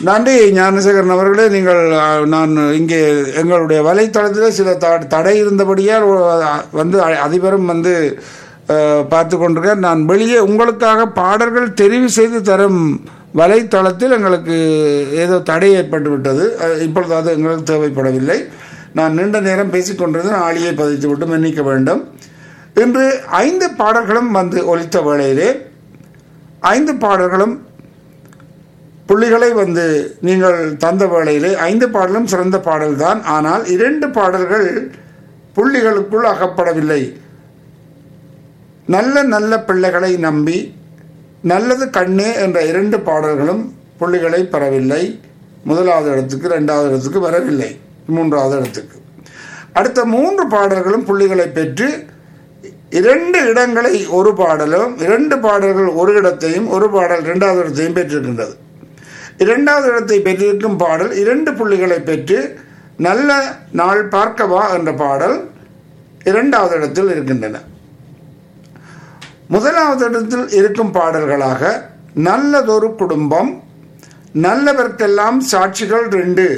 நன்றி ஞானசேகரன் அவர்களே நீங்கள் ஆ, நான் இங்கே எங்களுடைய வலைத்தளத்தில் சில த- தடை இருந்தபடியால் ஓ, வந்து அ- அதிபரும் வந்து ஆ, பார்த்து கொண்டிருக்க நான் வெளியே உங்களுக்காக பாடல்கள் தெரிவு செய்து தரும் வலைத்தளத்தில் எங்களுக்கு ஏதோ தடை ஏற்பட்டு விட்டது அ, இப்பொழுது அது எங்களுக்கு தேவைப்படவில்லை நான் நீண்ட நேரம் பேசிக்கொண்டிருந்தேன் ஆளியை பதித்து விட்டு மன்னிக்க வேண்டும் இன்று ஐந்து பாடல்களும் வந்து ஒலித்த வேளையிலே ஐந்து பாடல்களும் புள்ளிகளை வந்து நீங்கள் தந்த வேளையிலே ஐந்து பாடலும் சிறந்த பாடல்தான் ஆனால் இரண்டு பாடல்கள் புள்ளிகளுக்குள் அகப்படவில்லை நல்ல நல்ல பிள்ளைகளை நம்பி நல்லது கண்ணே என்ற இரண்டு பாடல்களும் புள்ளிகளை பெறவில்லை முதலாவது இடத்துக்கு இரண்டாவது இடத்துக்கு வரவில்லை மூன்றாவது இடத்துக்கு அடுத்த மூன்று பாடல்களும் புள்ளிகளை பெற்று இரண்டு இடங்களை ஒரு பாடலும் இரண்டு பாடல்கள் ஒரு இடத்தையும் ஒரு பாடல் இரண்டாவது இடத்தையும் பெற்றிருக்கின்றது இரண்டாவது இடத்தை பெற்றிருக்கும் பாடல் இரண்டு புள்ளிகளை பெற்று நல்ல நாள் பார்க்கவா என்ற பாடல் இரண்டாவது இடத்தில் இருக்கின்றன முதலாவது இடத்தில் இருக்கும் பாடல்களாக நல்லதொரு குடும்பம் நல்லவர்க்கெல்லாம் சாட்சிகள் ரெண்டு